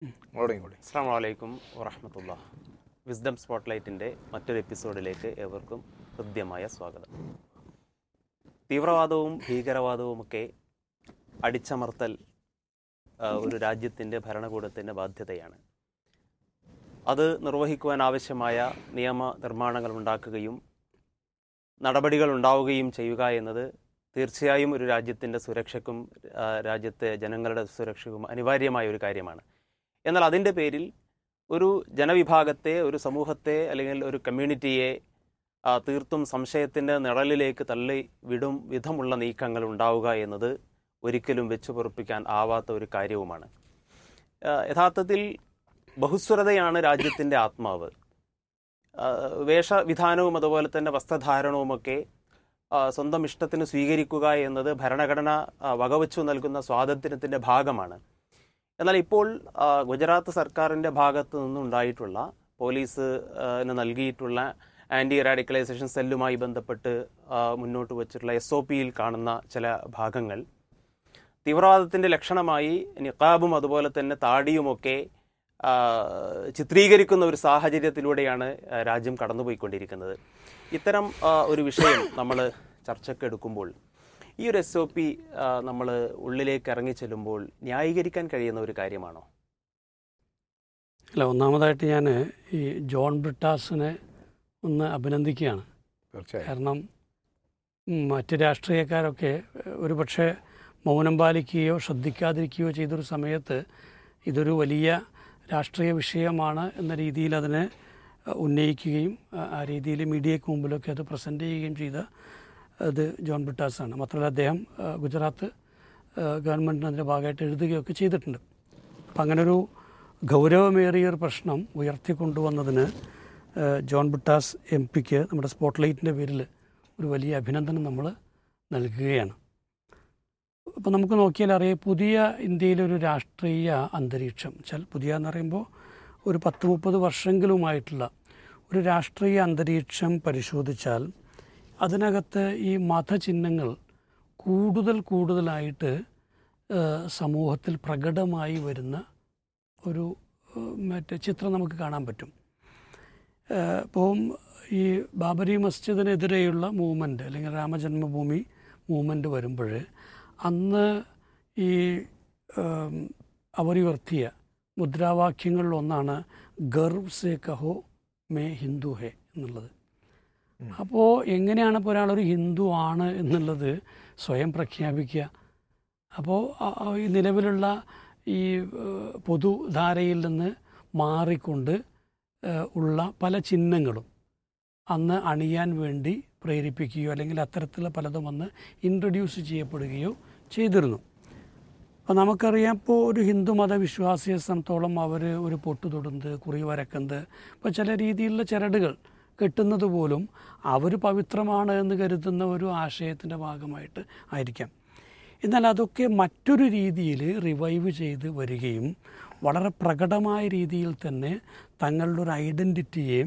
തുടങ്ങിക്കോളി അസ്സാം വലൈക്കും വറഹമത്തുള്ള വിസ്ഡം സ്പോട്ട്ലൈറ്റിൻ്റെ മറ്റൊരു എപ്പിസോഡിലേക്ക് ഏവർക്കും ഹൃദ്യമായ സ്വാഗതം തീവ്രവാദവും ഭീകരവാദവുമൊക്കെ അടിച്ചമർത്തൽ ആ, ഒരു രാജ്യത്തിൻ്റെ ഭരണകൂടത്തിൻ്റെ ബാധ്യതയാണ് അത് നിർവഹിക്കുവാൻ ആവശ്യമായ നിയമ നിർമ്മാണങ്ങൾ ഉണ്ടാക്കുകയും നടപടികൾ ഉണ്ടാവുകയും ചെയ്യുക എന്നത് തീർച്ചയായും ഒരു രാജ്യത്തിൻ്റെ സുരക്ഷയ്ക്കും ആ, രാജ്യത്തെ ജനങ്ങളുടെ സുരക്ഷയ്ക്കും അനിവാര്യമായ ഒരു കാര്യമാണ് എന്നാൽ അതിൻ്റെ പേരിൽ ഒരു ജനവിഭാഗത്തെ ഒരു സമൂഹത്തെ അല്ലെങ്കിൽ ഒരു കമ്മ്യൂണിറ്റിയെ ആ, തീർത്തും സംശയത്തിൻ്റെ നിഴലിലേക്ക് തള്ളി വിടും വിധമുള്ള നീക്കങ്ങൾ ഉണ്ടാവുക എന്നത് ഒരിക്കലും വെച്ചു പൊറുപ്പിക്കാൻ ആവാത്ത ഒരു കാര്യവുമാണ് ആ, യഥാർത്ഥത്തിൽ ബഹുസ്വരതയാണ് രാജ്യത്തിൻ്റെ ആത്മാവ് ആ, വേഷവിധാനവും അതുപോലെ തന്നെ വസ്ത്രധാരണവുമൊക്കെ ആ, സ്വന്തം ഇഷ്ടത്തിന് സ്വീകരിക്കുക എന്നത് ഭരണഘടന ആ, വകവച്ചു നൽകുന്ന സ്വാതന്ത്ര്യത്തിൻ്റെ ഭാഗമാണ് എന്നാൽ ഇപ്പോൾ ആ, ഗുജറാത്ത് സർക്കാരിൻ്റെ ഭാഗത്ത് നിന്നുണ്ടായിട്ടുള്ള പോലീസ് ആ, ന് നൽകിയിട്ടുള്ള ആൻറ്റി റാഡിക്കലൈസേഷൻ സെല്ലുമായി ബന്ധപ്പെട്ട് ആ, മുന്നോട്ട് വച്ചിട്ടുള്ള എസ് ഒ പിയിൽ കാണുന്ന ചില ഭാഗങ്ങൾ തീവ്രവാദത്തിൻ്റെ ലക്ഷണമായി നിക്കാബും അതുപോലെ തന്നെ താടിയുമൊക്കെ ആ, ചിത്രീകരിക്കുന്ന ഒരു സാഹചര്യത്തിലൂടെയാണ് ആ, രാജ്യം കടന്നുപോയിക്കൊണ്ടിരിക്കുന്നത് ഇത്തരം ആ, ഒരു വിഷയം നമ്മൾ ചർച്ചക്കെടുക്കുമ്പോൾ ഈ ഒരു എസ് ഒ പി നമ്മൾ ഉള്ളിലേക്ക് ഇറങ്ങി ചെല്ലുമ്പോൾ ന്യായീകരിക്കാൻ കഴിയുന്ന ഒരു കാര്യമാണോ അല്ല ഒന്നാമതായിട്ട് ഞാൻ ഈ ജോൺ ബ്രിട്ടാസിനെ ഒന്ന് അഭിനന്ദിക്കുകയാണ് തീർച്ചയായും കാരണം ഉം, മറ്റ് രാഷ്ട്രീയക്കാരൊക്കെ ഏഹ്, ഒരുപക്ഷെ മൗനം പാലിക്കുകയോ ശ്രദ്ധിക്കാതിരിക്കുകയോ ചെയ്തൊരു സമയത്ത് ഇതൊരു വലിയ രാഷ്ട്രീയ വിഷയമാണ് എന്ന രീതിയിൽ അതിനെ അഹ്, ഉന്നയിക്കുകയും ആ- ആ രീതിയിൽ മീഡിയയ്ക്ക് മുമ്പിലൊക്കെ അത് പ്രസൻറ്റ് ചെയ്യുകയും ചെയ്ത അത് ജോൺ ബ്രിട്ടാസാണ് മാത്രമല്ല അദ്ദേഹം അഹ്, ഗുജറാത്ത് അഹ്, ഗവൺമെൻറ്റിന് അതിൻ്റെ ഭാഗമായിട്ട് എഴുതുകയൊക്കെ ചെയ്തിട്ടുണ്ട് അപ്പം അങ്ങനൊരു ഗൗരവമേറിയ ഒരു പ്രശ്നം ഉയർത്തിക്കൊണ്ടുവന്നതിന് ഏഹ്, ജോൺ ബുട്ടാസ് എം പിക്ക് നമ്മുടെ സ്പോട്ട്ലൈറ്റിൻ്റെ പേരിൽ ഒരു വലിയ അഭിനന്ദനം നമ്മൾ നൽകുകയാണ് അപ്പോൾ നമുക്ക് നോക്കിയാൽ അറിയാം പുതിയ ഇന്ത്യയിലൊരു രാഷ്ട്രീയ അന്തരീക്ഷം വെച്ചാൽ പുതിയ എന്ന് പറയുമ്പോൾ ഒരു പത്ത് മുപ്പത് വർഷങ്ങളുമായിട്ടുള്ള ഒരു രാഷ്ട്രീയ അന്തരീക്ഷം പരിശോധിച്ചാൽ അതിനകത്ത് ഈ മതചിഹ്നങ്ങൾ കൂടുതൽ കൂടുതലായിട്ട് ഏഹ്, സമൂഹത്തിൽ പ്രകടമായി വരുന്ന ഒരു ഏഹ്, മറ്റേ ചിത്രം നമുക്ക് കാണാൻ പറ്റും ഏഹ്, ഇപ്പം ഈ ബാബരി മസ്ജിദിനെതിരെയുള്ള മൂവ്മെൻറ്റ് അല്ലെങ്കിൽ രാമജന്മഭൂമി മൂവ്മെൻറ്റ് വരുമ്പോൾ അന്ന് ഈ ഏം, അവരുയർത്തിയ മുദ്രാവാക്യങ്ങളിലൊന്നാണ് ഗർവ് സെ കഹോ മേ ഹിന്ദു ഹെ എന്നുള്ളത് അപ്പോൾ എങ്ങനെയാണ് ഇപ്പോൾ ഒരാളൊരു ഹിന്ദു ആണ് എന്നുള്ളത് സ്വയം പ്രഖ്യാപിക്കുക അപ്പോൾ ആ- ആ ഈ നിലവിലുള്ള ഈ ഏഹ്, പൊതുധാരയിൽ നിന്ന് മാറിക്കൊണ്ട് ഏഹ്, ഉള്ള പല ചിഹ്നങ്ങളും അന്ന് അണിയാൻ വേണ്ടി പ്രേരിപ്പിക്കുകയോ അല്ലെങ്കിൽ അത്തരത്തിലുള്ള പലതും അന്ന് ഇൻട്രൊഡ്യൂസ് ചെയ്യപ്പെടുകയോ ചെയ്തിരുന്നു അപ്പോൾ നമുക്കറിയാം ഇപ്പോൾ ഒരു ഹിന്ദു മത വിശ്വാസിയെ സംബന്ധിച്ചോളം അവർ ഒരു പൊട്ട് തൊടുന്നത് കുറി വരക്കുന്നത് ഇപ്പോൾ ചില രീതിയിലുള്ള ചരടുകൾ കെട്ടുന്നത് പോലും അവർ പവിത്രമാണ് എന്ന് കരുതുന്ന ഒരു ആശയത്തിൻ്റെ ഭാഗമായിട്ട് ആയിരിക്കാം എന്നാൽ അതൊക്കെ മറ്റൊരു രീതിയിൽ റിവൈവ് ചെയ്ത് വരികയും വളരെ പ്രകടമായ രീതിയിൽ തന്നെ തങ്ങളുടെ ഒരു ഐഡൻറ്റിറ്റിയെ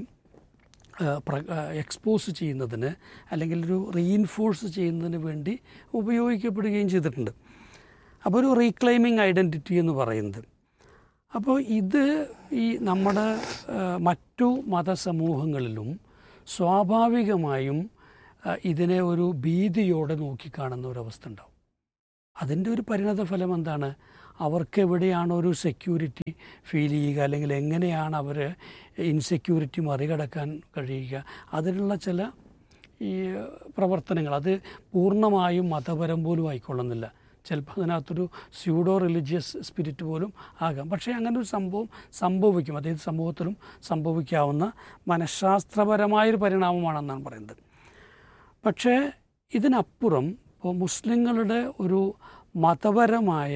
എക്സ്പോസ് ചെയ്യുന്നതിന് അല്ലെങ്കിൽ ഒരു റീഇൻഫോഴ്സ് ചെയ്യുന്നതിന് വേണ്ടി ഉപയോഗിക്കപ്പെടുകയും ചെയ്തിട്ടുണ്ട് അപ്പോൾ ഒരു റീക്ലൈമിങ് ഐഡൻറ്റിറ്റി എന്ന് പറയുന്നത് അപ്പോൾ ഇത് ഈ നമ്മുടെ ആ, മറ്റു മതസമൂഹങ്ങളിലും സ്വാഭാവികമായും ആ, ഇതിനെ ഒരു ഭീതിയോടെ നോക്കിക്കാണുന്ന ഒരവസ്ഥ ഉണ്ടാവും അതിൻ്റെ ഒരു പരിണത ഫലം എന്താണ് അവർക്ക് എവിടെയാണ് ഒരു സെക്യൂരിറ്റി ഫീൽ ചെയ്യുക അല്ലെങ്കിൽ എങ്ങനെയാണ് അവർ ഇൻസെക്യൂരിറ്റി മറികടക്കാൻ കഴിയുക അതിനുള്ള ചില ഈ പ്രവർത്തനങ്ങൾ അത് പൂർണ്ണമായും മതപരം പോലും ആയിക്കൊള്ളുന്നില്ല ചിലപ്പോൾ അതിനകത്തൊരു സ്യൂഡോ റിലീജിയസ് സ്പിരിറ്റ് പോലും ആകാം പക്ഷേ അങ്ങനെ ഒരു സംഭവം സംഭവിക്കും അതായത് സമൂഹത്തിലും സംഭവിക്കാവുന്ന മനഃശാസ്ത്രപരമായൊരു പരിണാമമാണെന്നാണ് പറയുന്നത് പക്ഷേ ഇതിനപ്പുറം ഇപ്പോൾ മുസ്ലിങ്ങളുടെ ഒരു മതപരമായ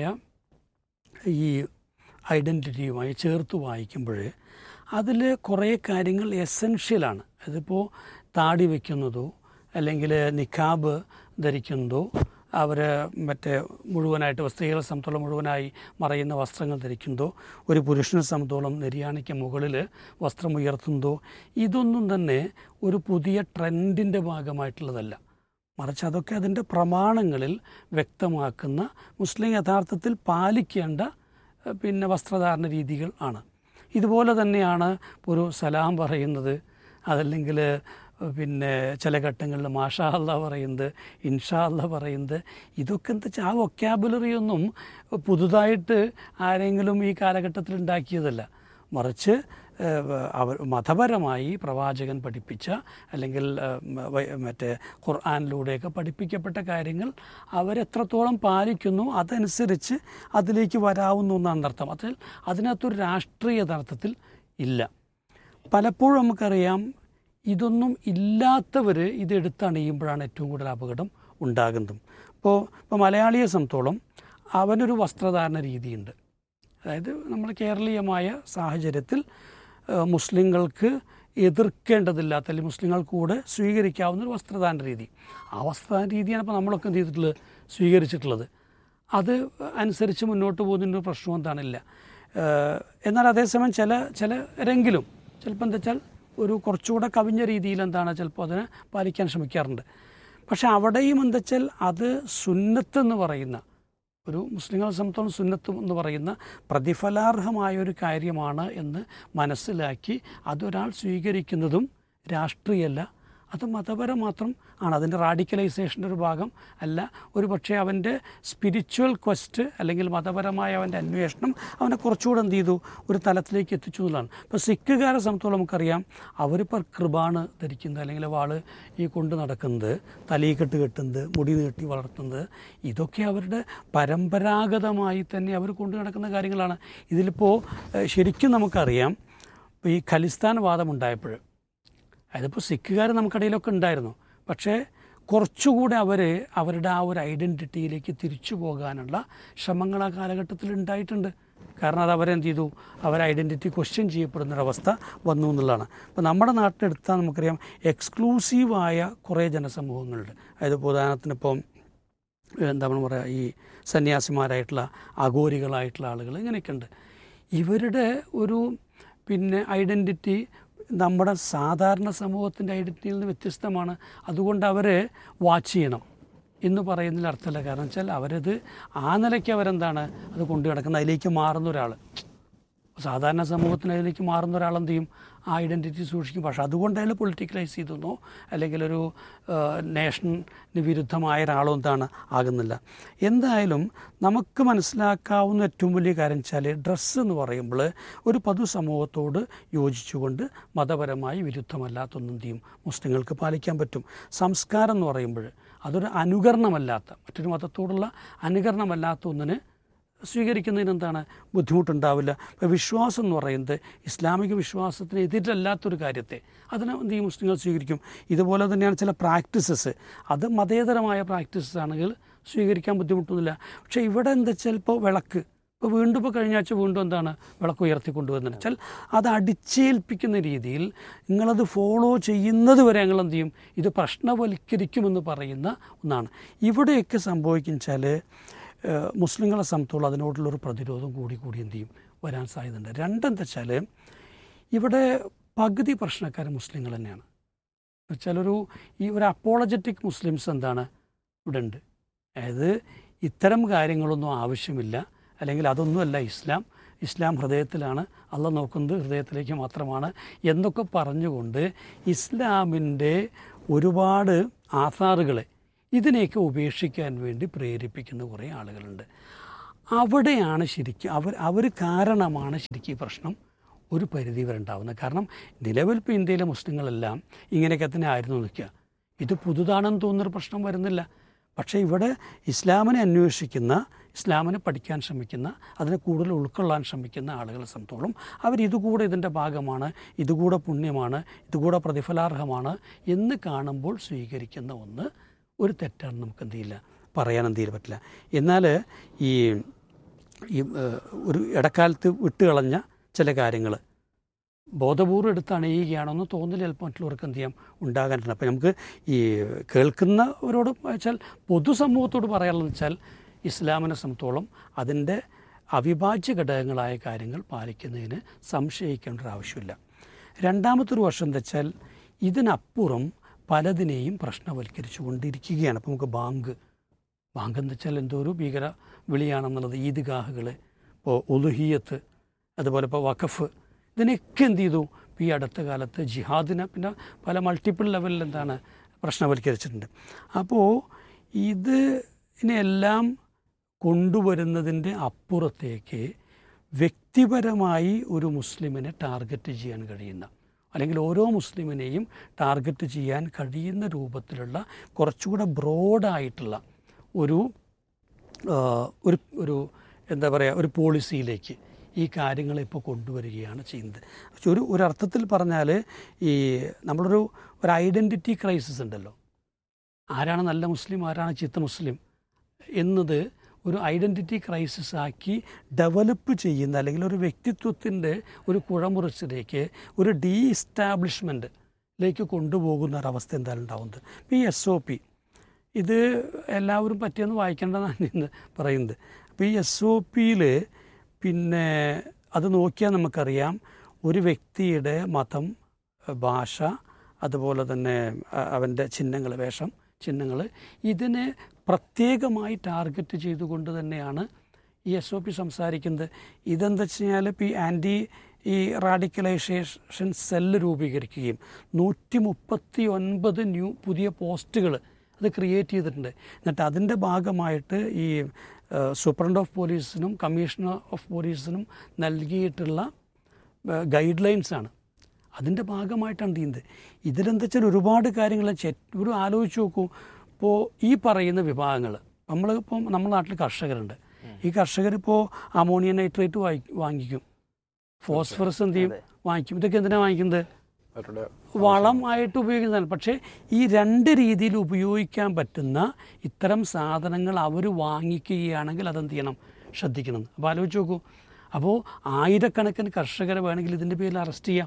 ഈ ഐഡൻറ്റിറ്റിയുമായി ചേർത്ത് വായിക്കുമ്പോൾ അതിൽ കുറേ കാര്യങ്ങൾ എസെൻഷ്യലാണ് അതിപ്പോൾ താടി വയ്ക്കുന്നതോ അല്ലെങ്കിൽ നിഖാബ് ധരിക്കുന്നതോ അവർ മറ്റേ മുഴുവനായിട്ട് സ്ത്രീകളെ സംബന്ധിച്ചോളം മുഴുവനായി മറയുന്ന വസ്ത്രങ്ങൾ ധരിക്കുന്നതോ ഒരു പുരുഷനെ സംബന്ധിച്ചോളം നെരിയാണിക്ക് മുകളിൽ വസ്ത്രം ഉയർത്തുന്നതോ ഇതൊന്നും തന്നെ ഒരു പുതിയ ട്രെൻഡിൻ്റെ ഭാഗമായിട്ടുള്ളതല്ല മറിച്ച് അതൊക്കെ അതിൻ്റെ പ്രമാണങ്ങളിൽ വ്യക്തമാക്കുന്ന മുസ്ലിം യഥാർത്ഥത്തിൽ പാലിക്കേണ്ട ഏഹ്, പിന്നെ വസ്ത്രധാരണ രീതികൾ ആണ് ഇതുപോലെ തന്നെയാണ് ഒരു സലാം പറയുന്നത് അതല്ലെങ്കിൽ പിന്നെ ചില ഘട്ടങ്ങളിൽ മാഷാ അല്ല പറയുന്നത് ഇൻഷാ അല്ല പറയുന്നത് ഇതൊക്കെ എന്താ വെച്ചാൽ ആ വൊക്കാബുലറി ഒന്നും പുതുതായിട്ട് ആരെങ്കിലും ഈ കാലഘട്ടത്തിൽ ഉണ്ടാക്കിയതല്ല മറിച്ച് ഏഹ്, അവർ മതപരമായി പ്രവാചകൻ പഠിപ്പിച്ച അല്ലെങ്കിൽ ഏഹ്, മ- വ- മറ്റേ ഖുർആാനിലൂടെയൊക്കെ പഠിപ്പിക്കപ്പെട്ട കാര്യങ്ങൾ അവരെത്രത്തോളം പാലിക്കുന്നു അതനുസരിച്ച് അതിലേക്ക് വരാവുന്നു എന്നാണ് അർത്ഥം അതിൽ അതിനകത്തൊരു രാഷ്ട്രീയ അർത്ഥത്തിൽ ഇല്ല പലപ്പോഴും നമുക്കറിയാം ഇതൊന്നും ഇല്ലാത്തവർ ഇതെടുത്തണിയുമ്പോഴാണ് ഏറ്റവും കൂടുതൽ അപകടം ഉണ്ടാകുന്നതും ഇപ്പോൾ ഇപ്പോൾ മലയാളിയെ സംബന്ധിച്ചോളം അവനൊരു വസ്ത്രധാരണ രീതിയുണ്ട് അതായത് നമ്മൾ കേരളീയമായ സാഹചര്യത്തിൽ ഏഹ്, മുസ്ലിങ്ങൾക്ക് എതിർക്കേണ്ടതില്ലാത്ത അല്ലെങ്കിൽ മുസ്ലിങ്ങൾ കൂടെ സ്വീകരിക്കാവുന്ന ഒരു വസ്ത്രധാരണ രീതി ആ വസ്ത്രധാരണ രീതിയാണ് ഇപ്പോൾ നമ്മളൊക്കെ എന്ത് ചെയ്തിട്ടുള്ളത് സ്വീകരിച്ചിട്ടുള്ളത് അത് അനുസരിച്ച് മുന്നോട്ട് പോകുന്നതിൻ്റെ ഒരു പ്രശ്നം എന്താണില്ല ഏഹ്, എന്നാൽ അതേസമയം ചില ചിലരെങ്കിലും ചിലപ്പോൾ എന്താ വെച്ചാൽ ഒരു കുറച്ചുകൂടെ കവിഞ്ഞ രീതിയിൽ എന്താണ് ചിലപ്പോൾ അതിനെ പാലിക്കാൻ ശ്രമിക്കാറുണ്ട് പക്ഷെ അവിടെയും എന്താ വെച്ചാൽ അത് സുന്നത്ത് എന്ന് പറയുന്ന ഒരു മുസ്ലിങ്ങളെ സംബന്ധിച്ചോളം സുന്നത്ത് എന്ന് പറയുന്ന പ്രതിഫലാർഹമായ ഒരു കാര്യമാണ് എന്ന് മനസ്സിലാക്കി അതൊരാൾ സ്വീകരിക്കുന്നതും രാഷ്ട്രീയമല്ല അത് മതപരം മാത്രം ആണ് അതിൻ്റെ റാഡിക്കലൈസേഷൻ്റെ ഒരു ഭാഗം അല്ല ഒരു പക്ഷേ അവൻ്റെ സ്പിരിച്വൽ ക്വസ്റ്റ് അല്ലെങ്കിൽ മതപരമായ അവൻ്റെ അന്വേഷണം അവനെ കുറച്ചുകൂടെ എന്ത് ചെയ്തു ഒരു തലത്തിലേക്ക് എത്തിച്ചു എന്നുള്ളതാണ് ഇപ്പോൾ സിഖുകാരെ സംബന്ധിച്ചോളം നമുക്കറിയാം അവരിപ്പോൾ കൃപാണ് ധരിക്കുന്നത് അല്ലെങ്കിൽ വാള് ഈ കൊണ്ട് നടക്കുന്നത് തലീക്കെട്ട് കെട്ടുന്നത് മുടി നീട്ടി വളർത്തുന്നത് ഇതൊക്കെ അവരുടെ പരമ്പരാഗതമായി തന്നെ അവർ കൊണ്ടു നടക്കുന്ന കാര്യങ്ങളാണ് ഇതിലിപ്പോൾ ഏഹ്, ശരിക്കും നമുക്കറിയാം ഇപ്പോൾ ഈ ഖലിസ്ഥാൻ വാദം ഉണ്ടായപ്പോൾ അതിപ്പോൾ സിഖുകാർ നമുക്കിടയിലൊക്കെ ഉണ്ടായിരുന്നു പക്ഷേ കുറച്ചുകൂടെ അവർ അവരുടെ ആ ഒരു ഐഡൻറ്റിറ്റിയിലേക്ക് തിരിച്ചു പോകാനുള്ള ശ്രമങ്ങൾ ആ കാലഘട്ടത്തിൽ ഉണ്ടായിട്ടുണ്ട് കാരണം അത് അവരെന്ത് ചെയ്തു അവർ ഐഡൻറ്റിറ്റി ക്വസ്റ്റ്യൻ ചെയ്യപ്പെടുന്നൊരവസ്ഥ വന്നു എന്നുള്ളതാണ് ഇപ്പോൾ നമ്മുടെ നാട്ടിലെടുത്താൽ നമുക്കറിയാം എക്സ്ക്ലൂസീവായ കുറേ ജനസമൂഹങ്ങളുണ്ട് അതായത് ഇപ്പോൾ ഉദാഹരണത്തിന് ഇപ്പം എന്താ നമ്മൾ പറയുക ഈ സന്യാസിമാരായിട്ടുള്ള അഘോരികളായിട്ടുള്ള ആളുകൾ ഇങ്ങനെയൊക്കെ ഉണ്ട് ഇവരുടെ ഒരു പിന്നെ ഐഡൻറ്റിറ്റി നമ്മുടെ സാധാരണ സമൂഹത്തിൻ്റെ ഐഡൻറ്റിറ്റിയിൽ നിന്ന് വ്യത്യസ്തമാണ് അതുകൊണ്ട് അവരെ വാച്ച് ചെയ്യണം എന്ന് പറയുന്നതിൽ അർത്ഥമല്ല കാരണം വെച്ചാൽ അവരത് ആ നിലയ്ക്ക് അവരെന്താണ് അത് കൊണ്ടു നടക്കുന്നത് അതിലേക്ക് മാറുന്ന ഒരാൾ സാധാരണ സമൂഹത്തിന് അതിലേക്ക് മാറുന്ന ഒരാൾ എന്ത് ചെയ്യും ആ ഐഡൻറ്റിറ്റി സൂക്ഷിക്കും പക്ഷെ അതുകൊണ്ട് അയാൾ പൊളിറ്റിക്കലൈസ് ചെയ്തെന്നോ അല്ലെങ്കിൽ ഒരു നേഷന് വിരുദ്ധമായ ഒരാളോ എന്താണ് ആകുന്നില്ല എന്തായാലും നമുക്ക് മനസ്സിലാക്കാവുന്ന ഏറ്റവും വലിയ കാര്യം വെച്ചാൽ ഡ്രസ്സ് എന്ന് പറയുമ്പോൾ ഒരു പൊതുസമൂഹത്തോട് യോജിച്ചുകൊണ്ട് മതപരമായി വിരുദ്ധമല്ലാത്തൊന്നും എന്ത് ചെയ്യും മുസ്ലിങ്ങൾക്ക് പാലിക്കാൻ പറ്റും സംസ്കാരം എന്ന് പറയുമ്പോൾ അതൊരു അനുകരണമല്ലാത്ത മറ്റൊരു മതത്തോടുള്ള അനുകരണമല്ലാത്ത ഒന്നിന് സ്വീകരിക്കുന്നതിന് എന്താണ് ബുദ്ധിമുട്ടുണ്ടാവില്ല ഇപ്പോൾ വിശ്വാസം എന്ന് പറയുന്നത് ഇസ്ലാമിക വിശ്വാസത്തിന് എതിരല്ലാത്തൊരു കാര്യത്തെ അതിനെ എന്ത് ചെയ്യും മുസ്ലിങ്ങൾ സ്വീകരിക്കും ഇതുപോലെ തന്നെയാണ് ചില പ്രാക്ടീസസ് അത് മതേതരമായ പ്രാക്ടീസസ് ആണെങ്കിൽ സ്വീകരിക്കാൻ ബുദ്ധിമുട്ടൊന്നുമില്ല പക്ഷേ ഇവിടെ എന്താ വെച്ചാൽ ഇപ്പോൾ വിളക്ക് ഇപ്പോൾ വീണ്ടും ഇപ്പോൾ കഴിഞ്ഞ ആഴ്ച വീണ്ടും എന്താണ് വിളക്ക് ഉയർത്തിക്കൊണ്ടുവരുന്നത് വെച്ചാൽ അത് അടിച്ചേൽപ്പിക്കുന്ന രീതിയിൽ നിങ്ങളത് ഫോളോ ചെയ്യുന്നത് വരെ ഞങ്ങൾ എന്ത് ചെയ്യും ഇത് പ്രശ്നവൽക്കരിക്കുമെന്ന് പറയുന്ന ഒന്നാണ് ഇവിടെയൊക്കെ സംഭവിക്കും വെച്ചാൽ ഏഹ് മുസ്ലിങ്ങളെ സംബന്ധിച്ചോളം അതിനോടുള്ളൊരു പ്രതിരോധം കൂടി കൂടി എന്ത് ചെയ്യും വരാൻ സാധ്യതയുണ്ട് രണ്ടെന്താ വെച്ചാൽ ഇവിടെ പകുതി പ്രശ്നക്കാർ മുസ്ലിങ്ങൾ തന്നെയാണ് വെച്ചാൽ ഒരു ഈ ഒരു അപ്പോളജറ്റിക് മുസ്ലിംസ് എന്താണ് ഇവിടെ ഉണ്ട് അതായത് ഇത്തരം കാര്യങ്ങളൊന്നും ആവശ്യമില്ല അല്ലെങ്കിൽ അതൊന്നുമല്ല ഇസ്ലാം ഇസ്ലാം ഹൃദയത്തിലാണ് അള്ള നോക്കുന്നത് ഹൃദയത്തിലേക്ക് മാത്രമാണ് എന്നൊക്കെ പറഞ്ഞുകൊണ്ട് ഇസ്ലാമിൻ്റെ ഒരുപാട് ആധാറുകളെ ഇതിനെയൊക്കെ ഉപേക്ഷിക്കാൻ വേണ്ടി പ്രേരിപ്പിക്കുന്ന കുറേ ആളുകളുണ്ട് അവിടെയാണ് ശരിക്കും അവർ അവർ കാരണമാണ് ശരിക്കും ഈ പ്രശ്നം ഒരു പരിധി വരെ ഉണ്ടാവുന്നത് കാരണം നിലവിൽ ഇപ്പോൾ ഇന്ത്യയിലെ മുസ്ലിങ്ങളെല്ലാം ഇങ്ങനെയൊക്കെ തന്നെ ആയിരുന്നു നിൽക്കുക ഇത് പുതുതാണെന്ന് തോന്നുന്നൊരു പ്രശ്നം വരുന്നില്ല പക്ഷേ ഇവിടെ ഇസ്ലാമിനെ അന്വേഷിക്കുന്ന ഇസ്ലാമിനെ പഠിക്കാൻ ശ്രമിക്കുന്ന അതിനെ കൂടുതൽ ഉൾക്കൊള്ളാൻ ശ്രമിക്കുന്ന ആളുകളെ സംബന്ധിച്ചോളം അവർ ഇതുകൂടെ ഇതിൻ്റെ ഭാഗമാണ് ഇതുകൂടെ പുണ്യമാണ് ഇതുകൂടെ പ്രതിഫലാർഹമാണ് എന്ന് കാണുമ്പോൾ സ്വീകരിക്കുന്ന ഒന്ന് ഒരു തെറ്റാണ് നമുക്ക് എന്ത് ചെയ്യില്ല പറയാൻ എന്ത് ചെയ്യില്ല പറ്റില്ല എന്നാൽ ഈ ഈ ഏഹ്, ഒരു ഇടക്കാലത്ത് വിട്ടുകളഞ്ഞ ചില കാര്യങ്ങൾ ബോധപൂർവ്വം എടുത്ത് അണിയുകയാണെന്ന് തോന്നൽ ചിലപ്പോൾ മറ്റുള്ളവർക്ക് എന്ത് ചെയ്യാം ഉണ്ടാകാനുണ്ട് അപ്പം നമുക്ക് ഈ കേൾക്കുന്നവരോട് വെച്ചാൽ പൊതുസമൂഹത്തോട് പറയാനുള്ളതെന്ന് വെച്ചാൽ ഇസ്ലാമിനെ സംബന്ധിച്ചോളം അതിൻ്റെ അവിഭാജ്യ ഘടകങ്ങളായ കാര്യങ്ങൾ പാലിക്കുന്നതിന് സംശയിക്കേണ്ട ഒരു ആവശ്യമില്ല രണ്ടാമത്തെ ഒരു വശം എന്താ വെച്ചാൽ ഇതിനപ്പുറം പലതിനെയും പ്രശ്നവൽക്കരിച്ചു കൊണ്ടിരിക്കുകയാണ് അപ്പോൾ നമുക്ക് ബാങ്ക് ബാങ്ക് എന്ന് വെച്ചാൽ എന്തോ ഒരു ഭീകര വിളിയാണെന്നുള്ളത് ഈദ്ഗാഹുകൾ ഇപ്പോൾ ഉലുഹിയത്ത് അതുപോലെ ഇപ്പോൾ വഖഫ് ഇതിനെയൊക്കെ എന്ത് ചെയ്തു ഇപ്പോൾ ഈ അടുത്ത കാലത്ത് ജിഹാദിനെ പിന്നെ പല മൾട്ടിപ്പിൾ ലെവലിൽ എന്താണ് പ്രശ്നവൽക്കരിച്ചിട്ടുണ്ട് അപ്പോൾ ഇത് ഇതിനെല്ലാം കൊണ്ടുവരുന്നതിൻ്റെ അപ്പുറത്തേക്ക് വ്യക്തിപരമായി ഒരു മുസ്ലിമിനെ ടാർഗറ്റ് ചെയ്യാൻ കഴിയുന്ന അല്ലെങ്കിൽ ഓരോ മുസ്ലിമിനെയും ടാർഗറ്റ് ചെയ്യാൻ കഴിയുന്ന രൂപത്തിലുള്ള കുറച്ചുകൂടെ ബ്രോഡായിട്ടുള്ള ഒരു ആ, ഒരു ഒരു എന്താ പറയുക ഒരു പോളിസിയിലേക്ക് ഈ കാര്യങ്ങളെ ഇപ്പോൾ കൊണ്ടുവരികയാണ് ചെയ്യുന്നത് പക്ഷെ ഒരു ഒരു അർത്ഥത്തിൽ പറഞ്ഞാൽ ഈ നമ്മളൊരു ഒരു ഐഡൻറ്റിറ്റി ക്രൈസിസ് ഉണ്ടല്ലോ ആരാണ് നല്ല മുസ്ലിം ആരാണ് ചീത്ത മുസ്ലിം എന്നത് ഒരു ഐഡൻറ്റിറ്റി ക്രൈസിസ് ആക്കി ഡെവലപ്പ് ചെയ്യുന്ന അല്ലെങ്കിൽ ഒരു വ്യക്തിത്വത്തിൻ്റെ ഒരു കുഴമുറിച്ചിലേക്ക് ഒരു ഡീ ഇസ്റ്റാബ്ലിഷ്മെൻറ്റിലേക്ക് കൊണ്ടുപോകുന്ന ഒരവസ്ഥ എന്തായാലും ഉണ്ടാവുന്നത് ഇപ്പോൾ ഈ എസ് ഒ പി ഇത് എല്ലാവരും പറ്റിയെന്ന് വായിക്കേണ്ടതാണ് ഇന്ന് പറയുന്നത് അപ്പോൾ ഈ എസ് ഒ പിയിൽ പിന്നെ അത് നോക്കിയാൽ നമുക്കറിയാം ഒരു വ്യക്തിയുടെ മതം ഭാഷ അതുപോലെ തന്നെ അ- അവൻ്റെ ചിഹ്നങ്ങൾ വേഷം ചിഹ്നങ്ങൾ ഇതിനെ പ്രത്യേകമായി ടാർഗറ്റ് ചെയ്തുകൊണ്ട് തന്നെയാണ് ഈ എസ് ഒ പി സംസാരിക്കുന്നത് ഇതെന്താ വെച്ച് കഴിഞ്ഞാൽ ഇപ്പോൾ ഈ ആൻറ്റി ഈ റാഡിക്കലൈസേഷൻ സെല്ല് രൂപീകരിക്കുകയും നൂറ്റി മുപ്പത്തി ഒൻപത് ന്യൂ പുതിയ പോസ്റ്റുകൾ അത് ക്രിയേറ്റ് ചെയ്തിട്ടുണ്ട് എന്നിട്ട് അതിൻ്റെ ഭാഗമായിട്ട് ഈ സൂപ്രണ്ട് ഓഫ് പോലീസിനും കമ്മീഷണർ ഓഫ് പോലീസിനും നൽകിയിട്ടുള്ള ഗൈഡ് ലൈൻസാണ് അതിൻ്റെ ഭാഗമായിട്ടാണ് ചെയ്യുന്നത് ഇതിലെന്താ വെച്ചാൽ ഒരുപാട് കാര്യങ്ങൾ ചെ- ഒരു ആലോചിച്ച് നോക്കൂ ഇപ്പോൾ ഈ പറയുന്ന വിഭാഗങ്ങൾ നമ്മളിപ്പോൾ നമ്മുടെ നാട്ടിൽ കർഷകരുണ്ട് ഈ കർഷകരിപ്പോൾ അമോണിയം നൈട്രേറ്റ് വാങ്ങി വാങ്ങിക്കും ഫോസ്ഫറസ് എന്ത് ചെയ്യും വാങ്ങിക്കും ഇതൊക്കെ എന്തിനാണ് വാങ്ങിക്കുന്നത് അവരുടെ വളമായിട്ട് ഉപയോഗിക്കുന്നതാണ് പക്ഷേ ഈ രണ്ട് രീതിയിൽ ഉപയോഗിക്കാൻ പറ്റുന്ന ഇത്തരം സാധനങ്ങൾ അവർ വാങ്ങിക്കുകയാണെങ്കിൽ അതെന്ത് ചെയ്യണം ശ്രദ്ധിക്കണം അപ്പോൾ ആലോചിച്ച് നോക്കൂ അപ്പോൾ ആയിരക്കണക്കിന് കർഷകരെ വേണമെങ്കിൽ ഇതിൻ്റെ പേരിൽ അറസ്റ്റ് ചെയ്യാം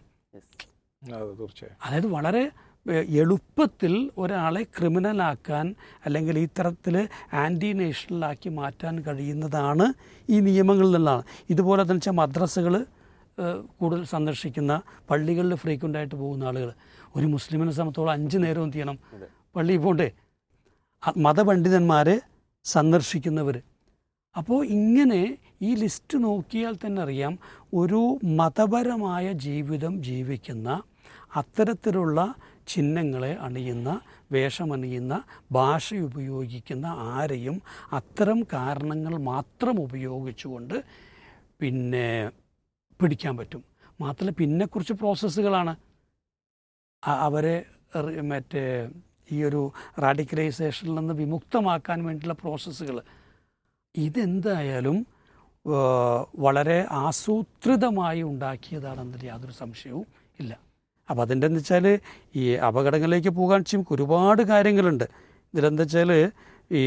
അതെ തീർച്ചയായും അതായത് വളരെ ഏഹ്, എളുപ്പത്തിൽ ഒരാളെ ക്രിമിനലാക്കാൻ അല്ലെങ്കിൽ ഈ തരത്തിൽ ആൻറ്റി നേഷണലാക്കി മാറ്റാൻ കഴിയുന്നതാണ് ഈ നിയമങ്ങളിൽ നിന്നുള്ളതാണ് ഇതുപോലെ തന്നെ വെച്ചാൽ മദ്രസകൾ കൂടുതൽ സന്ദർശിക്കുന്ന പള്ളികളിൽ ഫ്രീക്വൻ്റ് ആയിട്ട് പോകുന്ന ആളുകൾ ഒരു മുസ്ലിമിനെ സംബന്ധിച്ചോളം അഞ്ച് നേരം എന്ത് ചെയ്യണം പള്ളിയിൽ പോണ്ടേ അ- മതപണ്ഡിതന്മാരെ സന്ദർശിക്കുന്നവർ അപ്പോൾ ഇങ്ങനെ ഈ ലിസ്റ്റ് നോക്കിയാൽ തന്നെ അറിയാം ഒരു മതപരമായ ജീവിതം ജീവിക്കുന്ന അത്തരത്തിലുള്ള ചിഹ്നങ്ങളെ അണിയുന്ന വേഷമണിയുന്ന ഭാഷ ഉപയോഗിക്കുന്ന ആരെയും അത്തരം കാരണങ്ങൾ മാത്രം ഉപയോഗിച്ചുകൊണ്ട് പിന്നെ പിടിക്കാൻ പറ്റും മാത്രമല്ല പിന്നെ കുറച്ച് പ്രോസസ്സുകളാണ് അ- അവരെ റി- മറ്റേ ഈ ഒരു റാഡിക്കലൈസേഷനിൽ നിന്ന് വിമുക്തമാക്കാൻ വേണ്ടിയുള്ള പ്രോസസ്സുകൾ ഇതെന്തായാലും ആ, വളരെ ആസൂത്രിതമായി ഉണ്ടാക്കിയതാണെന്നതിൽ യാതൊരു സംശയവും ഇല്ല അപ്പം അതിൻ്റെ എന്ന് വെച്ചാൽ ഈ അപകടങ്ങളിലേക്ക് പോകാൻ വെച്ചാൽ ഒരുപാട് കാര്യങ്ങളുണ്ട് ഇതിലെന്താ വെച്ചാൽ ഈ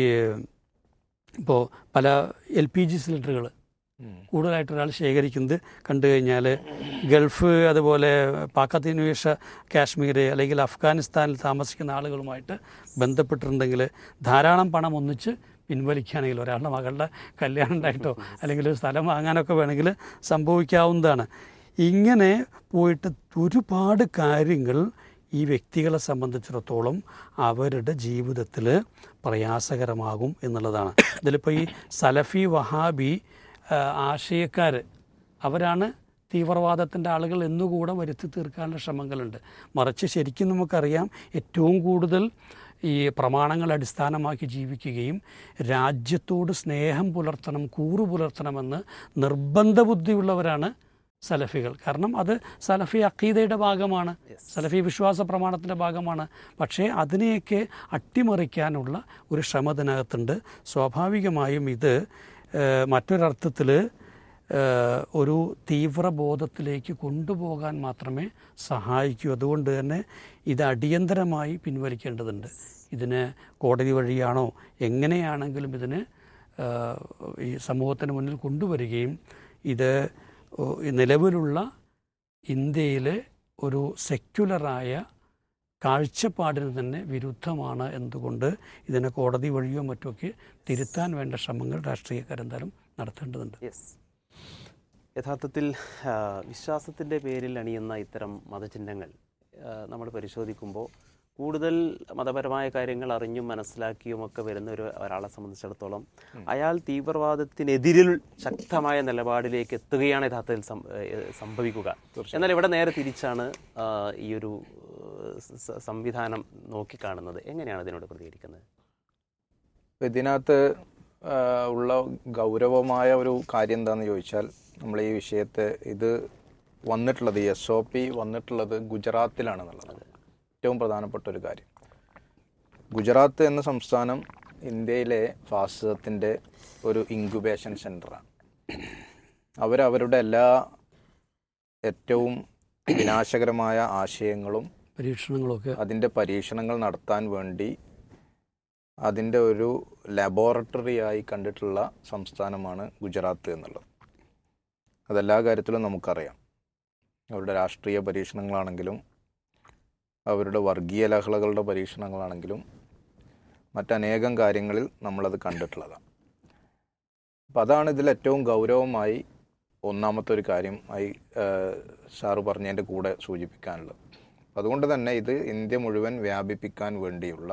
ഇപ്പോൾ പല എൽ പി ജി സിലിണ്ടറുകൾ കൂടുതലായിട്ട് ഒരാൾ ശേഖരിക്കുന്നത് കണ്ടു കഴിഞ്ഞാൽ ഗൾഫ് അതുപോലെ പാക്കത്തീനുവേഷ കാശ്മീർ അല്ലെങ്കിൽ അഫ്ഗാനിസ്ഥാനിൽ താമസിക്കുന്ന ആളുകളുമായിട്ട് ബന്ധപ്പെട്ടിട്ടുണ്ടെങ്കിൽ ധാരാളം പണം ഒന്നിച്ച് പിൻവലിക്കുകയാണെങ്കിൽ ഒരാളുടെ മകളുടെ കല്യാണം ഉണ്ടായിട്ടോ അല്ലെങ്കിൽ ഒരു സ്ഥലം വാങ്ങാനൊക്കെ വേണമെങ്കിൽ സംഭവിക്കാവുന്നതാണ് ഇങ്ങനെ പോയിട്ട് ഒരുപാട് കാര്യങ്ങൾ ഈ വ്യക്തികളെ സംബന്ധിച്ചിടത്തോളം അവരുടെ ജീവിതത്തിൽ പ്രയാസകരമാകും എന്നുള്ളതാണ് ഇതിലിപ്പോൾ ഈ സലഫി വഹാബി ആശയക്കാർ അവരാണ് തീവ്രവാദത്തിൻ്റെ ആളുകൾ എന്നുകൂടെ വരുത്തി തീർക്കാനുള്ള ശ്രമങ്ങളുണ്ട് മറിച്ച് ശരിക്കും നമുക്കറിയാം ഏറ്റവും കൂടുതൽ ഈ പ്രമാണങ്ങൾ അടിസ്ഥാനമാക്കി ജീവിക്കുകയും രാജ്യത്തോട് സ്നേഹം പുലർത്തണം കൂറു പുലർത്തണമെന്ന് നിർബന്ധ ബുദ്ധിയുള്ളവരാണ് സലഫികൾ കാരണം അത് സലഫി അക്കീദയുടെ ഭാഗമാണ് സലഫി വിശ്വാസ പ്രമാണത്തിൻ്റെ ഭാഗമാണ് പക്ഷേ അതിനെയൊക്കെ അട്ടിമറിക്കാനുള്ള ഒരു ശ്രമം ഇതിനകത്തുണ്ട് സ്വാഭാവികമായും ഇത് ഏഹ്, മറ്റൊരർത്ഥത്തിൽ ഏഹ്, ഒരു തീവ്രബോധത്തിലേക്ക് കൊണ്ടുപോകാൻ മാത്രമേ സഹായിക്കൂ അതുകൊണ്ട് തന്നെ ഇത് അടിയന്തരമായി പിൻവലിക്കേണ്ടതുണ്ട് ഇതിന് കോടതി വഴിയാണോ എങ്ങനെയാണെങ്കിലും ഇതിന് ഏഹ്, ഈ സമൂഹത്തിന് മുന്നിൽ കൊണ്ടുവരികയും ഇത് ഓ- ഈ നിലവിലുള്ള ഇന്ത്യയിലെ ഒരു സെക്യുലറായ കാഴ്ചപ്പാടിന് തന്നെ വിരുദ്ധമാണ് എന്തുകൊണ്ട് ഇതിനെ കോടതി വഴിയോ മറ്റൊക്കെ തിരുത്താൻ വേണ്ട ശ്രമങ്ങൾ രാഷ്ട്രീയക്കാരെന്തായാലും നടത്തേണ്ടതുണ്ട് യെസ് യഥാർത്ഥത്തിൽ വിശ്വാസത്തിൻ്റെ പേരിൽ അണിയുന്ന ഇത്തരം മതചിഹ്നങ്ങൾ നമ്മൾ പരിശോധിക്കുമ്പോൾ കൂടുതൽ മതപരമായ കാര്യങ്ങൾ അറിഞ്ഞും മനസ്സിലാക്കിയും ഒക്കെ വരുന്ന ഒരു ഒരാളെ സംബന്ധിച്ചിടത്തോളം അയാൾ തീവ്രവാദത്തിനെതിരിൽ ശക്തമായ നിലപാടിലേക്ക് എത്തുകയാണ് യഥാർത്ഥത്തിൽ സം- ഏഹ് സംഭവിക്കുക എന്നാൽ ഇവിടെ നേരെ തിരിച്ചാണ് ആ, ഈ ഒരു ഏഹ് സ- സംവിധാനം നോക്കിക്കാണുന്നത് എങ്ങനെയാണ് ഇതിനോട് പ്രതികരിക്കുന്നത് ഇപ്പൊ ഇതിനകത്ത് ആ, ഉള്ള ഗൗരവമായ ഒരു കാര്യം എന്താണെന്ന് ചോദിച്ചാൽ നമ്മൾ ഈ വിഷയത്തെ ഇത് വന്നിട്ടുള്ളത് എസ് ഒ പി വന്നിട്ടുള്ളത് ഗുജറാത്തിലാണെന്നുള്ളത് ഏറ്റവും പ്രധാനപ്പെട്ട ഒരു കാര്യം ഗുജറാത്ത് എന്ന സംസ്ഥാനം ഇന്ത്യയിലെ ഫാസിസത്തിൻ്റെ ഒരു ഇൻക്യുബേഷൻ സെൻ്ററാണ് അവരവരുടെ എല്ലാ ഏറ്റവും വിനാശകരമായ ആശയങ്ങളും പരീക്ഷണങ്ങളൊക്കെ അതിൻ്റെ പരീക്ഷണങ്ങൾ നടത്താൻ വേണ്ടി അതിൻ്റെ ഒരു ലബോറട്ടറി ആയി കണ്ടിട്ടുള്ള സംസ്ഥാനമാണ് ഗുജറാത്ത് എന്നുള്ളത് അതെല്ലാ കാര്യത്തിലും നമുക്കറിയാം അവരുടെ രാഷ്ട്രീയ പരീക്ഷണങ്ങളാണെങ്കിലും അവരുടെ വർഗീയ ലഹളകളുടെ പരീക്ഷണങ്ങളാണെങ്കിലും മറ്റനേകം കാര്യങ്ങളിൽ നമ്മളത് കണ്ടിട്ടുള്ളതാണ് അപ്പം അതാണ് ഇതിൽ ഏറ്റവും ഗൗരവമായി ഒന്നാമത്തെ ഒരു കാര്യം ആയി ഏഹ്, സാറ് പറഞ്ഞതിൻ്റെ കൂടെ സൂചിപ്പിക്കാനുള്ളത് അതുകൊണ്ട് തന്നെ ഇത് ഇന്ത്യ മുഴുവൻ വ്യാപിപ്പിക്കാൻ വേണ്ടിയുള്ള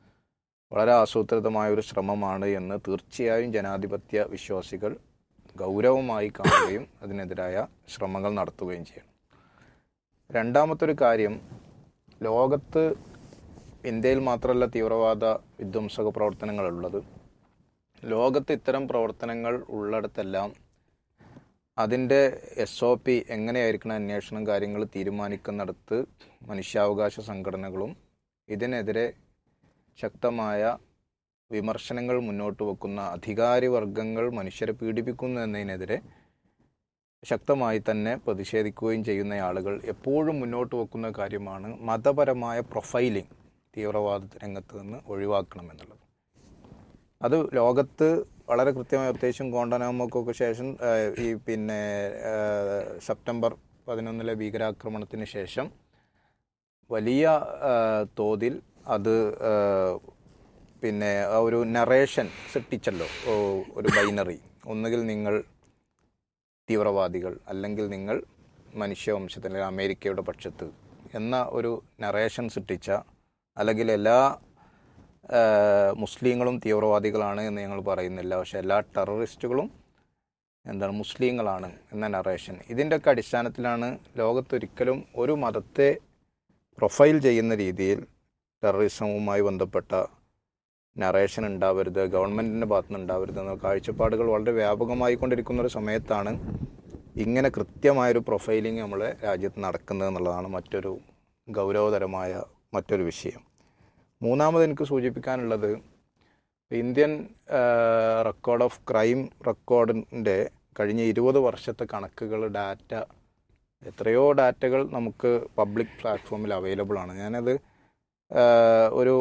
വളരെ ആസൂത്രിതമായ ഒരു ശ്രമമാണ് എന്ന് തീർച്ചയായും ജനാധിപത്യ വിശ്വാസികൾ ഗൗരവമായി കാണുകയും അതിനെതിരായ ശ്രമങ്ങൾ നടത്തുകയും ചെയ്യണം രണ്ടാമത്തെ ഒരു കാര്യം ലോകത്ത് ഇന്ത്യയിൽ മാത്രമല്ല തീവ്രവാദ വിധ്വംസക പ്രവർത്തനങ്ങളുള്ളത് ലോകത്ത് ഇത്തരം പ്രവർത്തനങ്ങൾ ഉള്ളിടത്തെല്ലാം അതിൻ്റെ എസ് ഒ പി എങ്ങനെയായിരിക്കണം അന്വേഷണം കാര്യങ്ങൾ തീരുമാനിക്കുന്നിടത്ത് മനുഷ്യാവകാശ സംഘടനകളും ഇതിനെതിരെ ശക്തമായ വിമർശനങ്ങൾ മുന്നോട്ട് വെക്കുന്ന അധികാരി വർഗങ്ങൾ മനുഷ്യരെ പീഡിപ്പിക്കുന്നു എന്നതിനെതിരെ ശക്തമായി തന്നെ പ്രതിഷേധിക്കുകയും ചെയ്യുന്ന ആളുകൾ എപ്പോഴും മുന്നോട്ട് വെക്കുന്ന കാര്യമാണ് മതപരമായ പ്രൊഫൈലിംഗ് തീവ്രവാദ രംഗത്ത് നിന്ന് ഒഴിവാക്കണമെന്നുള്ളത് അത് ലോകത്ത് വളരെ കൃത്യമായി പ്രത്യേകിച്ചും ഗോണ്ടനാമോക്കൊക്കെ ശേഷം ഏഹ്, ഈ പിന്നെ ഏഹ്, സെപ്റ്റംബർ പതിനൊന്നിലെ ഭീകരാക്രമണത്തിന് ശേഷം വലിയ ഏഹ്, തോതിൽ അത് ഏഹ്, പിന്നെ ആ ഒരു നറേഷൻ സൃഷ്ടിച്ചല്ലോ ഓ, ഒരു ബൈനറി ഒന്നുകിൽ നിങ്ങൾ തീവ്രവാദികൾ അല്ലെങ്കിൽ നിങ്ങൾ മനുഷ്യവംശത്തിൽ അല്ലെങ്കിൽ അമേരിക്കയുടെ പക്ഷത്ത് എന്ന ഒരു നറേഷൻ സൃഷ്ടിച്ച അല്ലെങ്കിൽ എല്ലാ ആ, മുസ്ലിങ്ങളും തീവ്രവാദികളാണ് എന്ന് ഞങ്ങൾ പറയുന്നില്ല പക്ഷെ എല്ലാ ടെററിസ്റ്റുകളും എന്താണ് മുസ്ലിങ്ങളാണ് എന്ന നറേഷൻ ഇതിൻ്റെയൊക്കെ അടിസ്ഥാനത്തിലാണ് ലോകത്തൊരിക്കലും ഒരു മതത്തെ പ്രൊഫൈൽ ചെയ്യുന്ന രീതിയിൽ ടെററിസവുമായി ബന്ധപ്പെട്ട നറേഷൻ ഉണ്ടാവരുത് ഗവൺമെൻറ്റിൻ്റെ ഭാഗത്തു നിന്ന് ഉണ്ടാവരുത് എന്ന കാഴ്ചപ്പാടുകൾ വളരെ വ്യാപകമായി കൊണ്ടിരിക്കുന്ന ഒരു സമയത്താണ് ഇങ്ങനെ കൃത്യമായൊരു പ്രൊഫൈലിംഗ് നമ്മളെ രാജ്യത്ത് നടക്കുന്നത് എന്നുള്ളതാണ് മറ്റൊരു ഗൗരവതരമായ മറ്റൊരു വിഷയം മൂന്നാമത് എനിക്ക് സൂചിപ്പിക്കാനുള്ളത് ഇന്ത്യൻ റെക്കോർഡ് ഓഫ് ക്രൈം റെക്കോർഡിൻ്റെ കഴിഞ്ഞ ഇരുപത് വർഷത്തെ കണക്കുകൾ ഡാറ്റ എത്രയോ ഡാറ്റകൾ നമുക്ക് പബ്ലിക് പ്ലാറ്റ്ഫോമിൽ അവൈലബിൾ ആണ് ഞാനത് ആ, ഒരു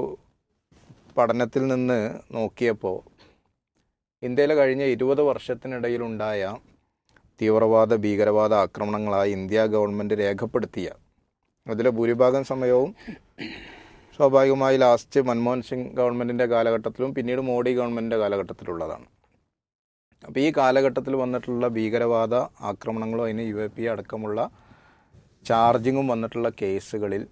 പഠനത്തിൽ നിന്ന് നോക്കിയപ്പോൾ ഇന്ത്യയിലെ കഴിഞ്ഞ ഇരുപത് വർഷത്തിനിടയിലുണ്ടായ തീവ്രവാദ ഭീകരവാദ ആക്രമണങ്ങളായി ഇന്ത്യ ഗവൺമെൻറ് രേഖപ്പെടുത്തിയ അതിലെ ഭൂരിഭാഗം സമയവും സ്വാഭാവികമായി ലാസ്റ്റ് മൻമോഹൻ സിംഗ് ഗവൺമെൻറ്റിൻ്റെ കാലഘട്ടത്തിലും പിന്നീട് മോഡി ഗവൺമെൻറ്റിൻ്റെ കാലഘട്ടത്തിലുള്ളതാണ് അപ്പോൾ ഈ കാലഘട്ടത്തിൽ വന്നിട്ടുള്ള ഭീകരവാദ ആക്രമണങ്ങളും അതിന് യു എ പി അടക്കമുള്ള ചാർജിങ്ങും വന്നിട്ടുള്ള കേസുകളിൽ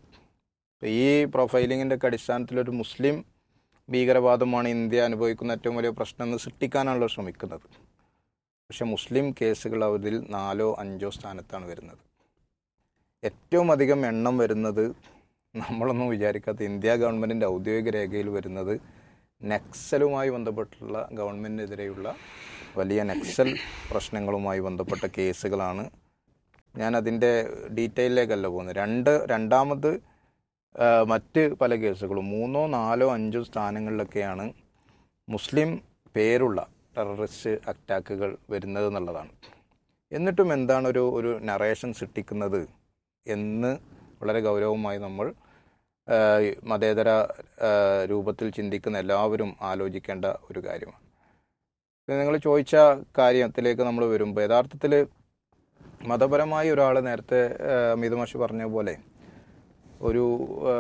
ഈ പ്രൊഫൈലിങ്ങിൻ്റെ ഒക്കെ അടിസ്ഥാനത്തിൽ ഒരു മുസ്ലിം ഭീകരവാദമാണ് ഇന്ത്യ അനുഭവിക്കുന്ന ഏറ്റവും വലിയ പ്രശ്നം എന്ന് സൃഷ്ടിക്കാനാണല്ലോ ശ്രമിക്കുന്നത് പക്ഷെ മുസ്ലിം കേസുകൾ അതിൽ നാലോ അഞ്ചോ സ്ഥാനത്താണ് വരുന്നത് ഏറ്റവും അധികം എണ്ണം വരുന്നത് നമ്മളൊന്നും വിചാരിക്കാത്ത ഇന്ത്യ ഗവൺമെൻറ്റിൻ്റെ ഔദ്യോഗിക രേഖയിൽ വരുന്നത് നക്സലുമായി ബന്ധപ്പെട്ടുള്ള ഗവൺമെൻറ്റിനെതിരെയുള്ള വലിയ നക്സൽ പ്രശ്നങ്ങളുമായി ബന്ധപ്പെട്ട കേസുകളാണ് ഞാൻ അതിൻ്റെ ഡീറ്റെയിലേക്കല്ല പോകുന്നത് രണ്ട് രണ്ടാമത് ആ, മറ്റ് പല കേസുകളും മൂന്നോ നാലോ അഞ്ചോ സ്ഥാനങ്ങളിലൊക്കെയാണ് മുസ്ലിം പേരുള്ള ടെററിസ്റ്റ് അറ്റാക്കുകൾ വരുന്നത് എന്നുള്ളതാണ് എന്നിട്ടും എന്താണ് ഒരു ഒരു നറേഷൻ സൃഷ്ടിക്കുന്നത് എന്ന് വളരെ ഗൗരവമായി നമ്മൾ ആ, മതേതര ആ, രൂപത്തിൽ ചിന്തിക്കുന്ന എല്ലാവരും ആലോചിക്കേണ്ട ഒരു കാര്യമാണ് നിങ്ങൾ ചോദിച്ച കാര്യത്തിലേക്ക് നമ്മൾ വരുമ്പോൾ യഥാർത്ഥത്തിൽ മതപരമായി ഒരാൾ നേരത്തെ ആ, അമിത് മാഷ് പറഞ്ഞ പോലെ ഒരു ആ,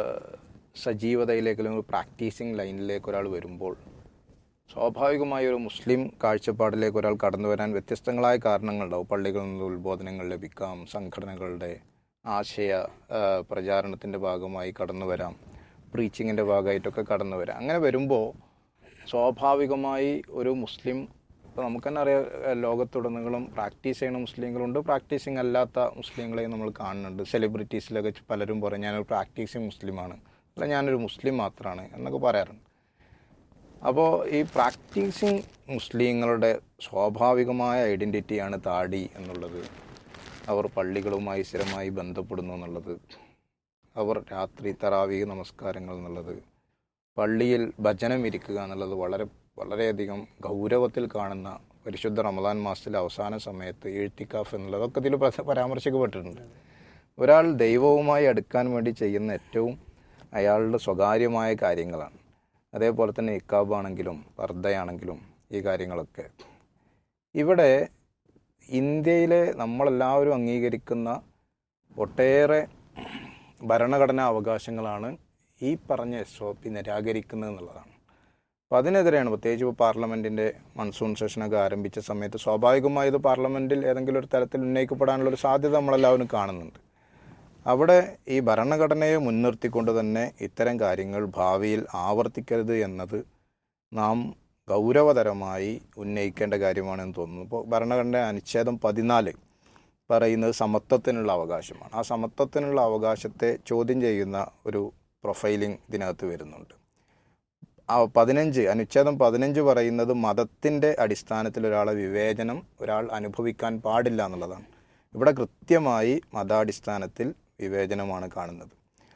സജീവതയിലേക്ക് അല്ലെങ്കിൽ പ്രാക്ടീസിങ് ലൈനിലേക്ക് ഒരാൾ വരുമ്പോൾ സ്വാഭാവികമായ ഒരു മുസ്ലിം കാഴ്ചപ്പാടിലേക്ക് ഒരാൾ കടന്നു വരാൻ വ്യത്യസ്തങ്ങളായ കാരണങ്ങളുണ്ടാവും പള്ളികളിൽ നിന്ന് ഉത്ബോധനങ്ങൾ ലഭിക്കാം സംഘടനകളുടെ ആശയ ആ, പ്രചാരണത്തിൻ്റെ ഭാഗമായി കടന്നു വരാം പ്രീച്ചിങ്ങിൻ്റെ ഭാഗമായിട്ടൊക്കെ കടന്നു വരാം അങ്ങനെ വരുമ്പോൾ സ്വാഭാവികമായി ഒരു മുസ്ലിം ഇപ്പോൾ നമുക്ക് തന്നെ അറിയാം ഏഹ് ലോകത്തുടനീളം പ്രാക്ടീസ് ചെയ്യുന്ന മുസ്ലിങ്ങളുണ്ട് പ്രാക്ടീസിങ് അല്ലാത്ത മുസ്ലിങ്ങളെയും നമ്മൾ കാണുന്നുണ്ട് സെലിബ്രിറ്റീസിലൊക്കെ പലരും പറയും ഞാനൊരു പ്രാക്ടീസിങ് മുസ്ലിമാണ് അല്ല ഞാനൊരു മുസ്ലിം മാത്രമാണ് എന്നൊക്കെ പറയാറുണ്ട് അപ്പോൾ ഈ പ്രാക്ടീസിങ് മുസ്ലിങ്ങളുടെ സ്വാഭാവികമായ ഐഡൻറ്റിറ്റിയാണ് താടി എന്നുള്ളത് അവർ പള്ളികളുമായി സ്ഥിരമായി ബന്ധപ്പെടുന്നു എന്നുള്ളത് അവർ രാത്രി തറാവീഹ് നമസ്കാരങ്ങൾ എന്നുള്ളത് പള്ളിയിൽ ഭജനം ഇരിക്കുക എന്നുള്ളത് വളരെ വളരെയധികം ഗൗരവത്തിൽ കാണുന്ന പരിശുദ്ധ റമദാൻ മാസത്തിലെ അവസാന സമയത്ത് എഴുത്തിക്കാഫ് എന്നുള്ളതൊക്കെ ഇതിൽ പരാ- പരാമർശിക്കപ്പെട്ടിട്ടുണ്ട് ഒരാൾ ദൈവവുമായി അടുക്കാൻ വേണ്ടി ചെയ്യുന്ന ഏറ്റവും അയാളുടെ സ്വകാര്യമായ കാര്യങ്ങളാണ് അതേപോലെ തന്നെ ഇക്കാബാണെങ്കിലും പർദ്ദയാണെങ്കിലും ഈ കാര്യങ്ങളൊക്കെ ഇവിടെ ഇന്ത്യയിലെ നമ്മളെല്ലാവരും അംഗീകരിക്കുന്ന ഒട്ടേറെ ഭരണഘടനാ അവകാശങ്ങളാണ് ഈ പറഞ്ഞ എസ് ഒ പി നിരാകരിക്കുന്നത് എന്നുള്ളതാണ് അപ്പം അതിനെതിരെയാണ് പ്രത്യേകിച്ച് ഇപ്പോൾ പാർലമെൻറ്റിൻ്റെ മൺസൂൺ സെഷനൊക്കെ ആരംഭിച്ച സമയത്ത് സ്വാഭാവികമായി ഇത് പാർലമെൻറ്റിൽ ഏതെങ്കിലും ഒരു തരത്തിൽ ഉന്നയിക്കപ്പെടാനുള്ള ഒരു സാധ്യത നമ്മളെല്ലാവരും കാണുന്നുണ്ട് അവിടെ ഈ ഭരണഘടനയെ മുൻനിർത്തിക്കൊണ്ട് തന്നെ ഇത്തരം കാര്യങ്ങൾ ഭാവിയിൽ ആവർത്തിക്കരുത് എന്നത് നാം ഗൗരവതരമായി ഉന്നയിക്കേണ്ട കാര്യമാണെന്ന് തോന്നുന്നു ഇപ്പോൾ ഭരണഘടന അനുച്ഛേദം പതിനാല് പറയുന്നത് സമത്വത്തിനുള്ള അവകാശമാണ് ആ സമത്വത്തിനുള്ള അവകാശത്തെ ചോദ്യം ചെയ്യുന്ന ഒരു പ്രൊഫൈലിംഗ് ഇതിനകത്ത് വരുന്നുണ്ട് ആ പതിനഞ്ച് അനുച്ഛേദം പതിനഞ്ച് പറയുന്നത് മതത്തിൻ്റെ അടിസ്ഥാനത്തിൽ ഒരാളെ വിവേചനം ഒരാൾ അനുഭവിക്കാൻ പാടില്ല എന്നുള്ളതാണ് ഇവിടെ കൃത്യമായി മതാടിസ്ഥാനത്തിൽ വിവേചനമാണ് കാണുന്നത്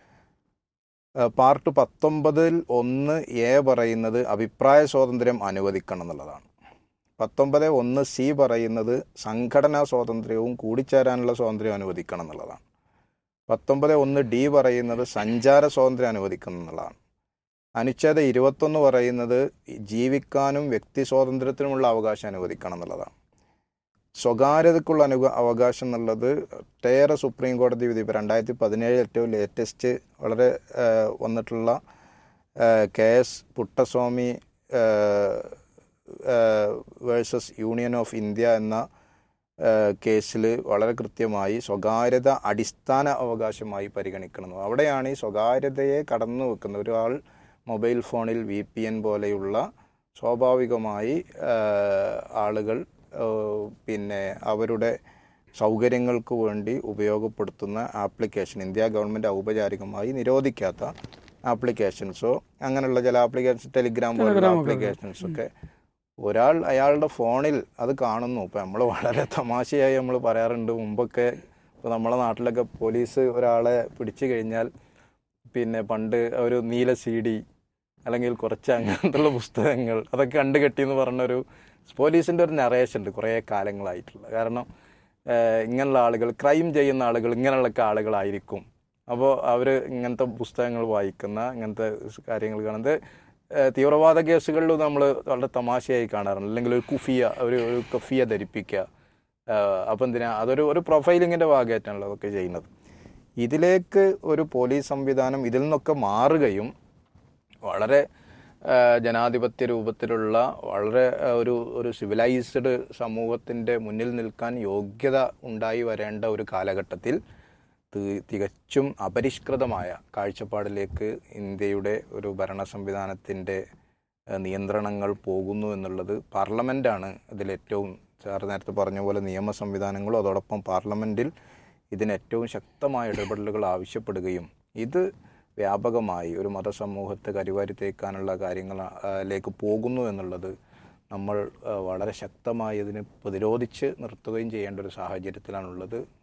ഏഹ് പാർട്ട് പത്തൊമ്പതിൽ ഒന്ന് എ പറയുന്നത് അഭിപ്രായ സ്വാതന്ത്ര്യം അനുവദിക്കണം എന്നുള്ളതാണ് പത്തൊമ്പത് ഒന്ന് സി പറയുന്നത് സംഘടനാ സ്വാതന്ത്ര്യവും കൂടിച്ചേരാനുള്ള സ്വാതന്ത്ര്യം അനുവദിക്കണം എന്നുള്ളതാണ് പത്തൊമ്പത് ഒന്ന് ഡി പറയുന്നത് സഞ്ചാര സ്വാതന്ത്ര്യം അനുവദിക്കണം എന്നുള്ളതാണ് അനുച്ഛേദം ഇരുപത്തൊന്ന് പറയുന്നത് ജീവിക്കാനും വ്യക്തി സ്വാതന്ത്ര്യത്തിനുമുള്ള അവകാശം അനുവദിക്കണം എന്നുള്ളതാണ് സ്വകാര്യതയ്ക്കുള്ള അനു അവകാശം എന്നുള്ളത് ഒട്ടേറെ സുപ്രീം കോടതി വിധി ഇപ്പോൾ രണ്ടായിരത്തി പതിനേഴ് ഏറ്റവും ലേറ്റസ്റ്റ് വളരെ ആ, വന്നിട്ടുള്ള K S Puttaswamy versus union of India എന്ന കേസിൽ വളരെ കൃത്യമായി സ്വകാര്യത അടിസ്ഥാന അവകാശമായി പരിഗണിക്കണം അവിടെയാണ് ഈ സ്വകാര്യതയെ കടന്നു വെക്കുന്നത് ഒരാൾ മൊബൈൽ ഫോണിൽ വി പി എൻ പോലെയുള്ള സ്വാഭാവികമായി ആ, ആളുകൾ ആ, പിന്നെ അവരുടെ സൗകര്യങ്ങൾക്ക് വേണ്ടി ഉപയോഗപ്പെടുത്തുന്ന ആപ്ലിക്കേഷൻ ഇന്ത്യ ഗവൺമെൻറ് ഔപചാരികമായി നിരോധിക്കാത്ത ആപ്ലിക്കേഷൻസോ അങ്ങനെയുള്ള ചില ആപ്ലിക്കേഷൻ ടെലിഗ്രാം പോലുള്ള Telegram ഒക്കെ. ആപ്ലിക്കേഷൻസൊക്കെ ഒരാൾ അയാളുടെ ഫോണിൽ അത് കാണുന്നു ഇപ്പം നമ്മൾ വളരെ തമാശയായി നമ്മൾ പറയാറുണ്ട് മുമ്പൊക്കെ ഇപ്പോൾ നമ്മളെ നാട്ടിലൊക്കെ പോലീസ് ഒരാളെ പിടിച്ചു കഴിഞ്ഞാൽ പിന്നെ പണ്ട് ഒരു നീല സി ഡി അല്ലെങ്കിൽ കുറച്ച് അങ്ങനത്തുള്ള പുസ്തകങ്ങൾ അതൊക്കെ കണ്ടു കെട്ടിയെന്ന് പറഞ്ഞൊരു പോലീസിൻ്റെ ഒരു നറേഷൻ ഉണ്ട് കുറേ കാലങ്ങളായിട്ടുള്ള കാരണം ഏഹ്, ഇങ്ങനെയുള്ള ആളുകൾ ക്രൈം ചെയ്യുന്ന ആളുകൾ ഇങ്ങനെയുള്ള ആളുകളായിരിക്കും അപ്പോൾ അവർ ഇങ്ങനത്തെ പുസ്തകങ്ങൾ വായിക്കുന്ന ഇങ്ങനത്തെ കാര്യങ്ങൾ കാണുന്നത് ഏഹ്, തീവ്രവാദ കേസുകളിലും നമ്മൾ വളരെ തമാശയായി കാണാറുണ്ട് അല്ലെങ്കിൽ ഒരു കുഫിയ ഒരു ഒരു കഫിയ ധരിപ്പിക്കുക അപ്പം എന്തിനാ അതൊരു ഒരു പ്രൊഫൈലിങ്ങിൻ്റെ ഭാഗമായിട്ടാണല്ലോ അതൊക്കെ ചെയ്യുന്നത് ഇതിലേക്ക് ഒരു പോലീസ് സംവിധാനം ഇതിൽ നിന്നൊക്കെ മാറുകയും വളരെ ആ, ജനാധിപത്യ രൂപത്തിലുള്ള വളരെ ആ, ഒരു ഒരു സിവിലൈസ്ഡ് സമൂഹത്തിൻ്റെ മുന്നിൽ നിൽക്കാൻ യോഗ്യത ഉണ്ടായി വരേണ്ട ഒരു കാലഘട്ടത്തിൽ തി- തികച്ചും അപരിഷ്കൃതമായ കാഴ്ചപ്പാടിലേക്ക് ഇന്ത്യയുടെ ഒരു ഭരണ സംവിധാനത്തിൻ്റെ ആ, നിയന്ത്രണങ്ങൾ പോകുന്നു എന്നുള്ളത് പാർലമെൻറ്റാണ് ഇതിലേറ്റവും സാർ നേരത്തെ പറഞ്ഞ പോലെ നിയമ സംവിധാനങ്ങളും അതോടൊപ്പം പാർലമെൻറ്റിൽ ഇതിന് ഏറ്റവും ശക്തമായ ഇടപെടലുകൾ ആവശ്യപ്പെടുകയും ഇത് വ്യാപകമായി ഒരു മതസമൂഹത്തെ കരിവാരി തേക്കാനുള്ള കാര്യങ്ങളിലേക്ക് പോകുന്നു എന്നുള്ളത് നമ്മൾ ആ, വളരെ ശക്തമായി ഇതിനെ പ്രതിരോധിച്ച് നിർത്തുകയും ചെയ്യേണ്ട ഒരു സാഹചര്യത്തിലാണുള്ളത്